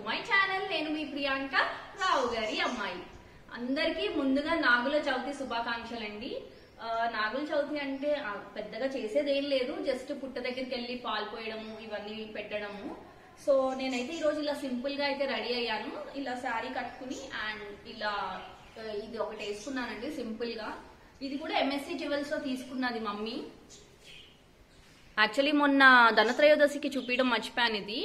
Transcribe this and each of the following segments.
My channel నేను మీ ప్రియాంక రావు గారి అమ్మాయి అందరికీ ముందుగా నాగుల చవితి శుభాకాంక్షలండి ఆ, నాగుల చవితి అంటే ఆ, పెద్దగా చేసేది ఏం లేదు జస్ట్ పుట్ట దగ్గరికి వెళ్ళి పాలు పోయడము ఇవన్నీ పెట్టడము సో నేనైతే ఈ రోజు ఇలా సింపుల్ గా అయితే రెడీ అయ్యాను ఇలా శారీ కట్టుకుని అండ్ ఇలా ఆ, ఇది ఒకటి వేసుకున్నానండి సింపుల్ గా ఇది కూడా ఎంఎస్సి జ్యువెల్స్ లో తీసుకున్నది మమ్మీ యాక్చువల్లీ మొన్న ధనత్రయోదశికి చూపించడం మర్చిపోయాను ఇది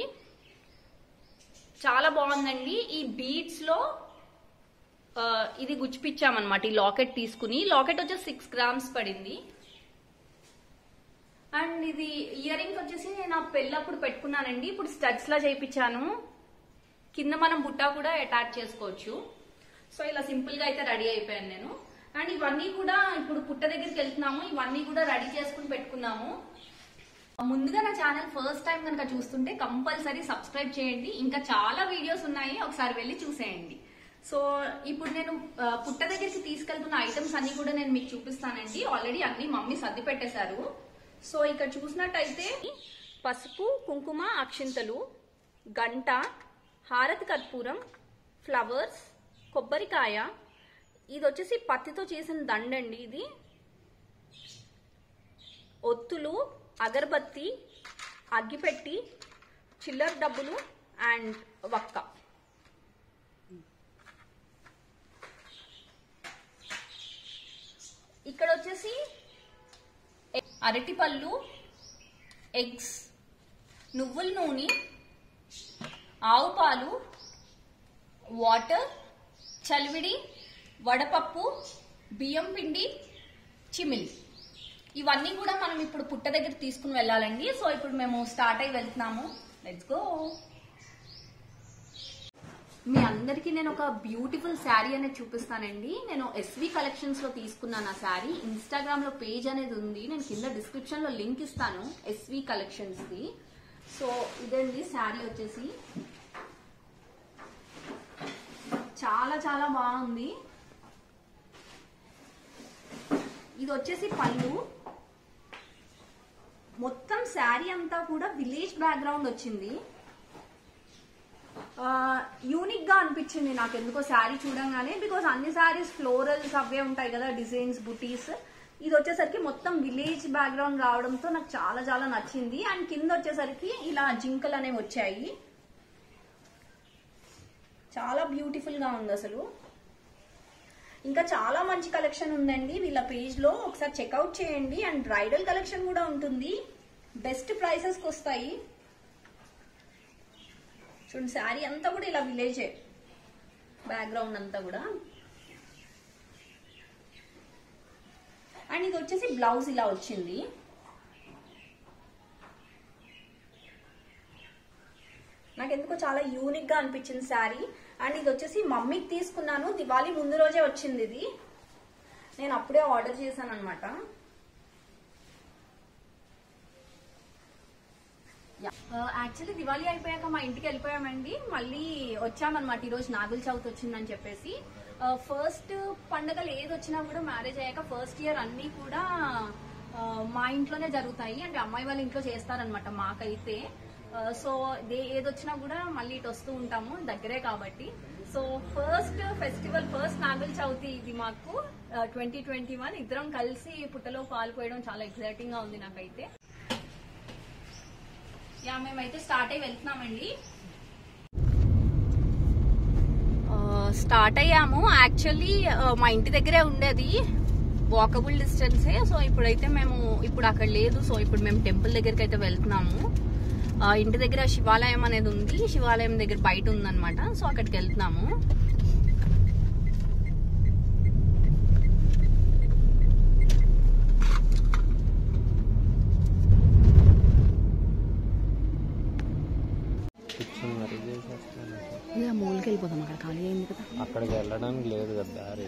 చాలా బాగుందండి ఈ బీడ్స్ లో ఆ, ఇది గుచ్చిపిచ్చామన్నమాట ఈ లాకెట్ తీసుకుని లాకెట్ వచ్చేసి సిక్స్ గ్రామ్స్ పడింది అండ్ ఇది ఇయర్ రింగ్స్ వచ్చేసి నేను ఆ పెళ్ళప్పుడు పెట్టుకున్నానండి ఇప్పుడు స్టడ్స్ లా చేయించాను కింద మనం బుట్టా కూడా అటాచ్ చేసుకోవచ్చు సో ఇలా సింపుల్ గా అయితే రెడీ అయిపోయాను నేను అండ్ ఇవన్నీ కూడా ఇప్పుడు పుట్ట దగ్గరికి వెళ్తున్నాము ఇవన్నీ కూడా రెడీ చేసుకుని పెట్టుకున్నాము ముందుగా నా ఛానల్ ఫస్ట్ టైం కనుక చూస్తుంటే కంపల్సరీ సబ్స్క్రైబ్ చేయండి ఇంకా చాలా వీడియోస్ ఉన్నాయి ఒకసారి వెళ్ళి చూసేయండి సో ఇప్పుడు నేను ఆ, పుట్ట దగ్గరికి తీసుకెళ్తున్న ఐటమ్స్ అన్ని కూడా నేను మీకు చూపిస్తానండి ఆల్రెడీ అన్ని మమ్మీ సర్ది పెట్టేశారు సో ఇక్కడ చూసినట్టయితే పసుపు కుంకుమ అక్షింతలు గంట హారతి కర్పూరం ఫ్లవర్స్ కొబ్బరికాయ ఇది వచ్చేసి పత్తితో చేసిన దండండి ఇది ఒత్తులు అగరబత్తి అగ్గిపెట్టి చిల్లర డబ్బులు అండ్ వక్క ఇక్కడ వచ్చేసి ఎ- అరటిపళ్ళు ఎగ్స్ నువ్వుల నూనె ఆవు పాలు వాటర్ చలివిడి వడపప్పు బియ్యం పిండి చిమిలి ఇవన్నీ కూడా మనం ఇప్పుడు పుట్ట దగ్గర తీసుకుని వెళ్ళాలండి సో ఇప్పుడు మేము స్టార్ట్ అయి వెళ్తున్నాము లెట్స్ గో మీ అందరికీ నేను ఒక బ్యూటిఫుల్ శారీ అనేది చూపిస్తానండి నేను ఎస్వి కలెక్షన్స్ లో తీసుకున్నాను ఆ శారీ ఇన్స్టాగ్రామ్ లో పేజ్ అనేది ఉంది నేను కింద డిస్క్రిప్షన్ లో లింక్ ఇస్తాను ఎస్వి కలెక్షన్స్ ది సో ఇదండి శారీ వచ్చేసి చాలా చాలా బాగుంది ఇది వచ్చేసి పళ్ళు మొత్తం శారీ అంతా కూడా విలేజ్ బ్యాక్గ్రౌండ్ వచ్చింది యూనిక్ గా అనిపించింది నాకు ఎందుకో శారీ చూడంగానే బికాస్ అన్ని శారీస్ ఫ్లోరల్స్ అవే ఉంటాయి కదా డిజైన్స్ బుటీస్ ఇది వచ్చేసరికి మొత్తం విలేజ్ బ్యాక్గ్రౌండ్ రావడంతో నాకు చాలా చాలా నచ్చింది అండ్ కింద వచ్చేసరికి ఇలా జింకలు అనేవి వచ్చాయి చాలా బ్యూటిఫుల్ గా ఉంది అసలు ఇంకా చాలా మంచి కలెక్షన్ ఉందండి వీళ్ళ పేజ్ లో ఒకసారి చెక్అవుట్ చేయండి అండ్ బ్రైడల్ కలెక్షన్ కూడా ఉంటుంది బెస్ట్ ప్రైసెస్ కి వస్తాయి చూడండి శారీ అంతా కూడా ఇలా విలేజే బ్యాక్గ్రౌండ్ అంతా కూడా అండ్ ఇది వచ్చేసి బ్లౌజ్ ఇలా వచ్చింది నాకు ఎందుకో చాలా యూనిక్ గా అనిపించింది శారీ అండ్ ఇది వచ్చేసి మమ్మీకి తీసుకున్నాను దివాళీ ముందు రోజే వచ్చింది ఇది నేను అప్పుడే ఆర్డర్ చేశాను అనమాట యాక్చువల్లీ దివాళీ అయిపోయాక మా ఇంటికి వెళ్ళిపోయామండి మళ్ళీ వచ్చామన్నమాట ఈరోజు నాగుల చవితి వచ్చిందని చెప్పేసి ఫస్ట్ పండగలు ఏది వచ్చినా కూడా మ్యారేజ్ అయ్యాక ఫస్ట్ ఇయర్ అన్ని కూడా ఆ, మా ఇంట్లోనే జరుగుతాయి అంటే అమ్మాయి వాళ్ళ ఇంట్లో చేస్తారనమాట మాకైతే సో ఏది వచ్చినా కూడా మళ్ళీ ఇటు వస్తూ ఉంటాము దగ్గరే కాబట్టి so first festival first Nagula Chavithi ఇది మాకు ట్వంటీ ట్వంటీ వన్ ఇద్దరం కలిసి పుట్టలో పాల్పోయడం చాలా ఎక్సైటింగ్ గా ఉంది నాకైతే యా మేమైతే స్టార్ట్ అయ్యి వెళ్తున్నామండి స్టార్ట్ అయ్యాము యాక్చువల్లీ మా ఇంటి దగ్గరే ఉండేది వాకబుల్ డిస్టెన్సే సో ఇప్పుడైతే మేము ఇప్పుడు అక్కడ లేదు సో ఇప్పుడు మేము టెంపుల్ దగ్గరికి అయితే వెళ్తున్నాము ఆ, ఇంటి దగ్గర శివాలయం అనేది ఉంది శివాలయం దగ్గర బయట ఉందన్నమాట సో అక్కడికి వెళ్తున్నాము కూర్చొని మరీ చేసేస్తాను ఇక మూలకి వెళ్ళిపోతాం అక్కడ ఖాళీ అయింది కదా అక్కడికి వెళ్ళడానికి లేదు కదా దారి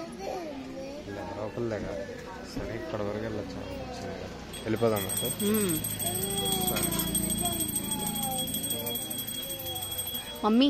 లోపల దగ్గర సరే ఇక్కడ వరకు వెళ్ళొచ్చు వచ్చింది కదా వెళ్ళిపోదాం అటు సరే మమ్మీ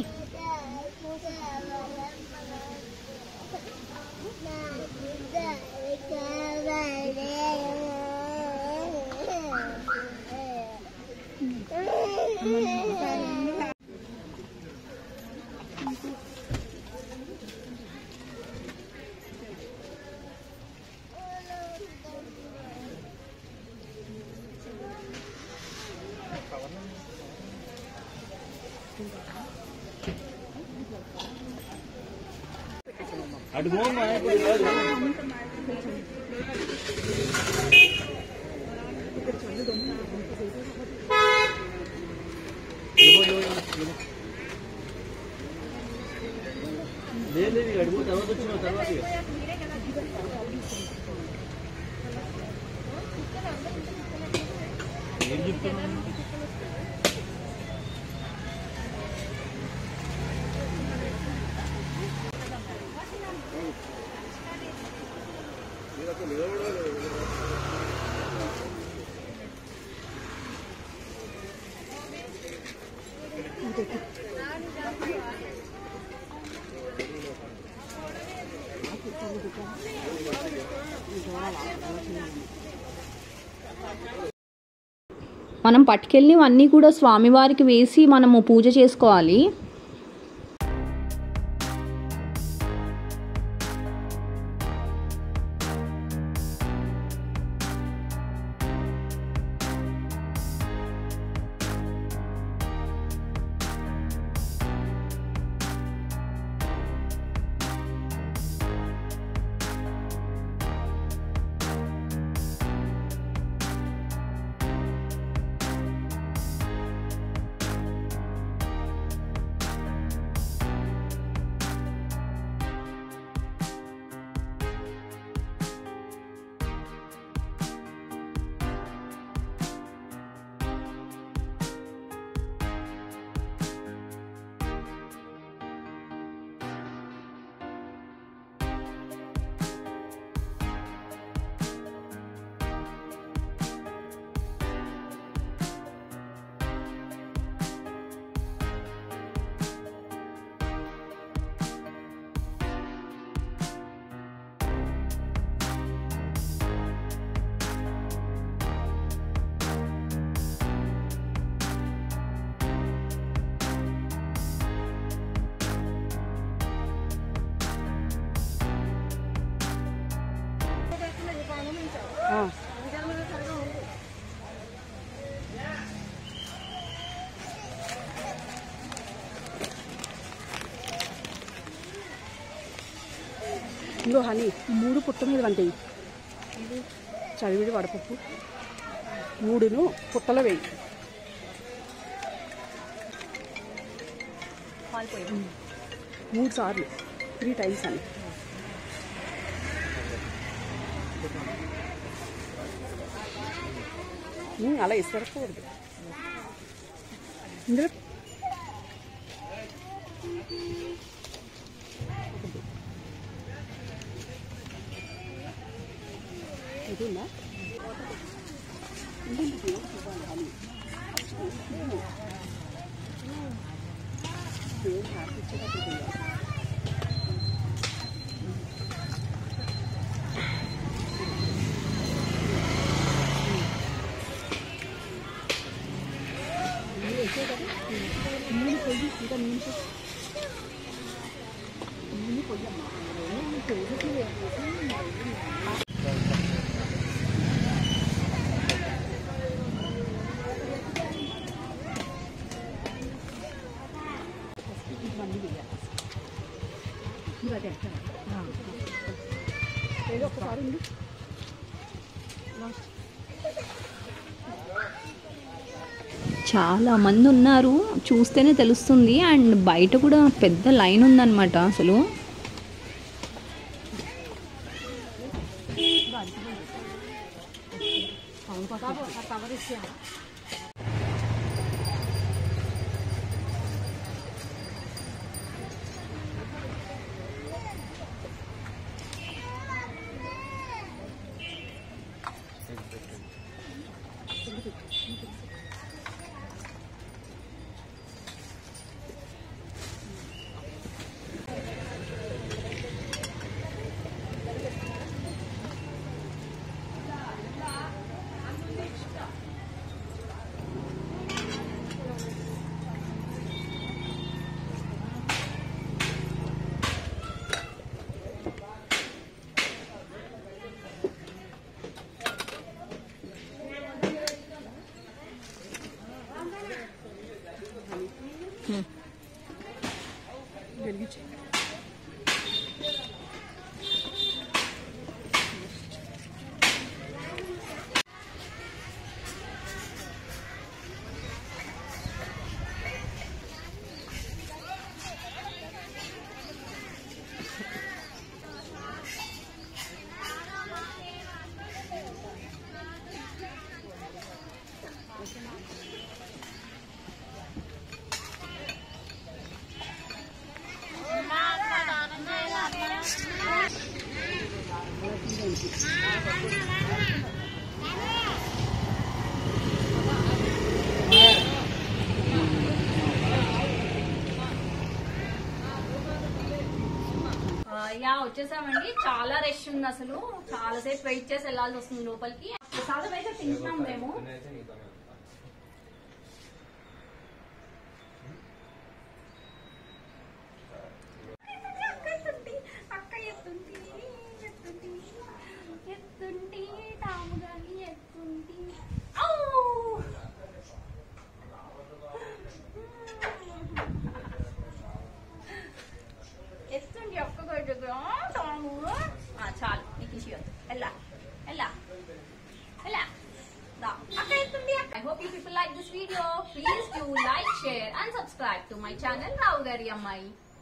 అటు పోమ్మా, ఇప్పుడు కాదు. ఇవ్వు, ఇవ్వు, ఇవ్వు, ఇవ్వు. లేదు లేదు, అడుగు తర్వాత వచ్చిన తర్వాత ఇక. ఏం చెప్తున్నావు మనం పట్టుకెళ్ళి అన్నీ కూడా స్వామివారికి వేసి మనము పూజ చేసుకోవాలి ఇంకో హనీ ఈ మూడు పుట్ట మీద వంటాయి చదివిడి వడపప్పు మూడును పుట్టలో వేయి మూడు సార్లు త్రీ టైమ్స్ అని ఉమ్, అలా ఇసరకూడదు ఇందులో ఇది ఉందా ఏదో ఒకసారి ఉంది చాలా మంది ఉన్నారు చూస్తేనే తెలుస్తుంది అండ్ బయట కూడా పెద్ద లైన్ ఉందన్నమాట అసలు యా వచ్చేసామండి చాలా రష్ ఉంది అసలు చాలా సేపు వెయిట్ చేసి వెళ్ళాల్సి వస్తుంది లోపలికి ప్రసాదం అయితే తింటున్నాం మేము అక్క ఎత్తుంటి ఎత్తుంటి ఎత్తుంటి తాముగాని ఎత్తుంటి ఔ! ఎత్తుండి ఒక్క గడ్డగా తాము ఆ, చాలు నీకు ఇచ్చి ఎలా ఎలా ఎలా దా అక్క ఎత్తుండి I hope you people like this video please do like share and subscribe to my channel Rao గారి అమ్మాయి